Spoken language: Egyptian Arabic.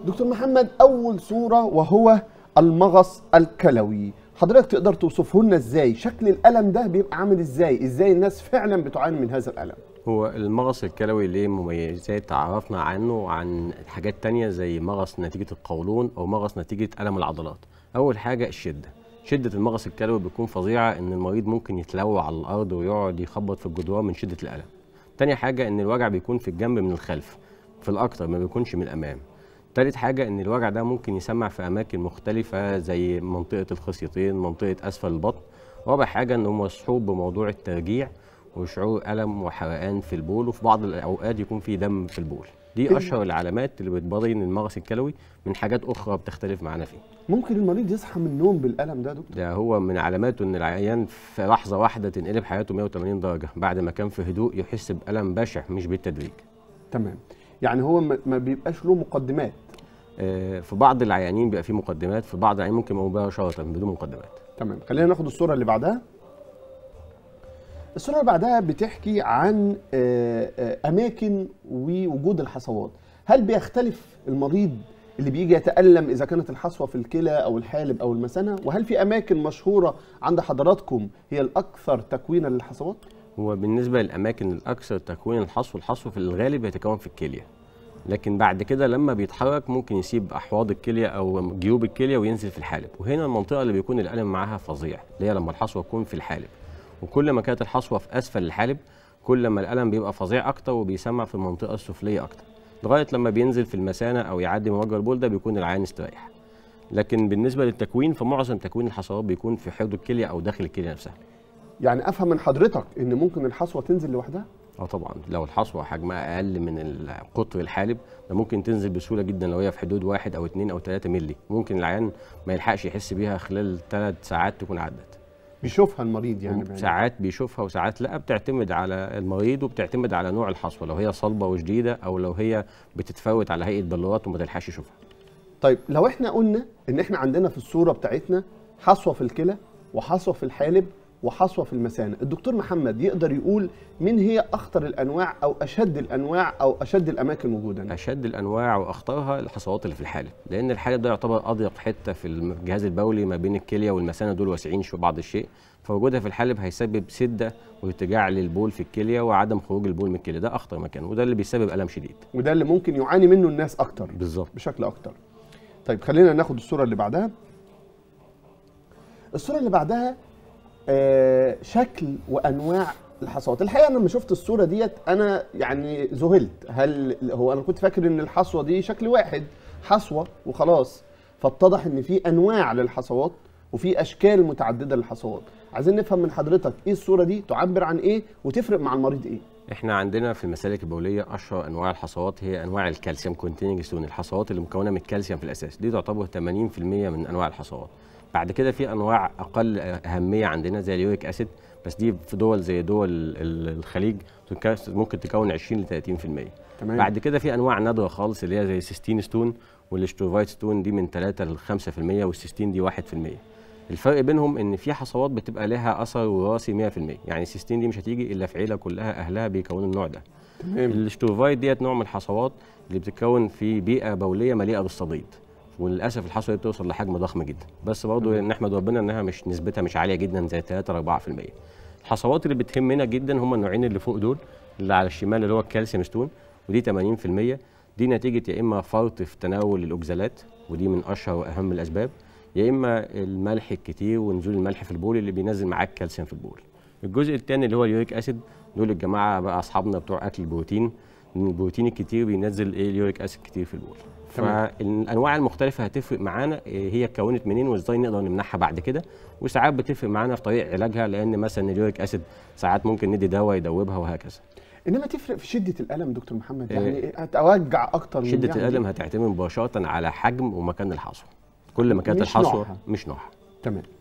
دكتور محمد اول صوره وهو المغص الكلوي حضرتك تقدر توصفه لنا ازاي شكل الالم ده بيبقى عامل ازاي ازاي الناس فعلا بتعاني من هذا الالم هو المغص الكلوي ليه مميزات تعرفنا عنه وعن حاجات تانية زي مغص نتيجة القولون أو مغص نتيجة ألم العضلات أول حاجة الشدة شدة المغص الكلوي بتكون فظيعة إن المريض ممكن يتلوى على الأرض ويقعد يخبط في الجدران من شدة الألم تاني حاجة إن الوجع بيكون في الجنب من الخلف في الأكتر ما بيكونش من الأمام تالت حاجة إن الوجع ده ممكن يسمع في أماكن مختلفة زي منطقة الخصيتين منطقة أسفل البطن رابع حاجة إنه مصحوب بموضوع الترجيع وشعور ألم وحرقان في البول وفي بعض الأوقات يكون في دم في البول دي أشهر العلامات اللي بتبين المغص الكلوي من حاجات أخرى بتختلف معانا فيه ممكن المريض يصحى من النوم بالالم ده يا دكتور ده هو من علاماته ان العيان في لحظه واحده تنقلب حياته 180 درجه بعد ما كان في هدوء يحس بالم بشع مش بالتدريج تمام يعني هو ما ما بيبقاش له مقدمات آه، في بعض العيانين بيبقى فيه مقدمات في بعض العيانين ممكن يبقى مباشره بدون مقدمات تمام خلينا ناخد الصوره اللي بعدها الصوره اللي بعدها بتحكي عن آه، آه، اماكن ووجود الحصوات هل بيختلف المريض اللي بيجي يتالم اذا كانت الحصوه في الكلى او الحالب او المثانه وهل في اماكن مشهوره عند حضراتكم هي الاكثر تكوينا للحصوات هو بالنسبه للاماكن الاكثر تكوين الحصو الحصو في الغالب يتكون في الكليه لكن بعد كده لما بيتحرك ممكن يسيب احواض الكليه او جيوب الكليه وينزل في الحالب وهنا المنطقه اللي بيكون الالم معاها فظيع اللي هي لما الحصوه تكون في الحالب وكل ما كانت الحصوه في اسفل الحالب كل ما الالم بيبقى فظيع اكتر وبيسمع في المنطقه السفليه اكتر لغايه لما بينزل في المثانه او يعدي من مجرى البول ده بيكون العيان استريح لكن بالنسبه للتكوين فمعظم تكوين الحصوات بيكون في حوض الكليه او داخل الكليه نفسها يعني افهم من حضرتك ان ممكن الحصوه تنزل لوحدها اه طبعا لو الحصوه حجمها اقل من ال- قطر الحالب ده ممكن تنزل بسهوله جدا لو هي في حدود واحد او اتنين او تلاته مللي ممكن العيان ما يلحقش يحس بيها خلال ثلاث ساعات تكون عدت بيشوفها المريض يعني بعينه. ساعات بيشوفها وساعات لا بتعتمد على المريض وبتعتمد على نوع الحصوه لو هي صلبه وشديده او لو هي بتتفوت على هيئه بلورات وما تلحقش يشوفها طيب لو احنا قلنا ان احنا عندنا في الصوره بتاعتنا حصوه في الكلى وحصوه في الحالب وحصوه في المثانه الدكتور محمد يقدر يقول مين هي اخطر الانواع او اشد الانواع او اشد الاماكن وجودا اشد الانواع واخطرها الحصوات اللي في الحالب لان الحالب ده يعتبر اضيق حته في الجهاز البولي ما بين الكليه والمثانه دول واسعين شو بعض الشيء فوجودها في الحالب هيسبب سده وارتجاع للبول في الكليه وعدم خروج البول من الكليه ده اخطر مكان وده اللي بيسبب الم شديد وده اللي ممكن يعاني منه الناس اكتر بالظبط بشكل اكتر طيب خلينا ناخد الصوره اللي بعدها الصوره اللي بعدها آه شكل وانواع الحصوات الحقيقه انا لما شفت الصوره ديت انا يعني ذهلت هل هو انا كنت فاكر ان الحصوه دي شكل واحد حصوه وخلاص فاتضح ان في انواع للحصوات وفي اشكال متعدده للحصوات عايزين نفهم من حضرتك ايه الصوره دي تعبر عن ايه وتفرق مع المريض ايه احنا عندنا في المسالك البوليه اشهر انواع الحصوات هي انواع الكالسيوم كونتيننج ستون الحصوات اللي مكونه من الكالسيوم في الاساس دي تعتبر 80% من انواع الحصوات بعد كده في انواع اقل اهميه عندنا زي اليوريك اسيد بس دي في دول زي دول ال- الخليج تك- ممكن تكون 20 ل 30% تمام بعد كده في انواع نادره خالص اللي هي زي السيستين ستون والاشتروفايت ستون دي من 3 ل 5% والسيستين دي 1% الفرق بينهم ان في حصوات بتبقى لها اثر وراثي 100% يعني السيستين دي مش هتيجي الا في عيله كلها اهلها بيكونوا النوع ده تمام الاشتروفايت ديت نوع من الحصوات اللي بتتكون في بيئه بوليه مليئه بالصديد وللاسف الحصوه دي بتوصل لحجم ضخم جدا بس برضه نحمد ربنا انها مش نسبتها مش عاليه جدا زي 3 ل 4% الحصوات اللي بتهمنا جدا هم النوعين اللي فوق دول اللي على الشمال اللي هو الكالسيوم ستون ودي 80% دي نتيجه يا اما فرط في تناول الاوكزالات ودي من اشهر واهم الاسباب يا اما الملح الكتير ونزول الملح في البول اللي بينزل معاك كالسيوم في البول الجزء الثاني اللي هو اليوريك اسيد دول الجماعه بقى اصحابنا بتوع اكل البروتين لأن البروتين الكتير بينزل ايه اليوريك اسيد كتير في البول تمام. فالانواع المختلفه هتفرق معانا إيه هي اتكونت منين وازاي نقدر نمنعها بعد كده وساعات بتفرق معانا في طريق علاجها لان مثلا اليوريك اسيد ساعات ممكن ندي دواء يدوبها وهكذا انما تفرق في شده الالم دكتور محمد إيه. يعني هتوجع اكتر من شده يعني الالم هتعتمد مباشره على حجم ومكان الحصوه كل ما كانت مش الحصوه نوعها. مش نوعها تمام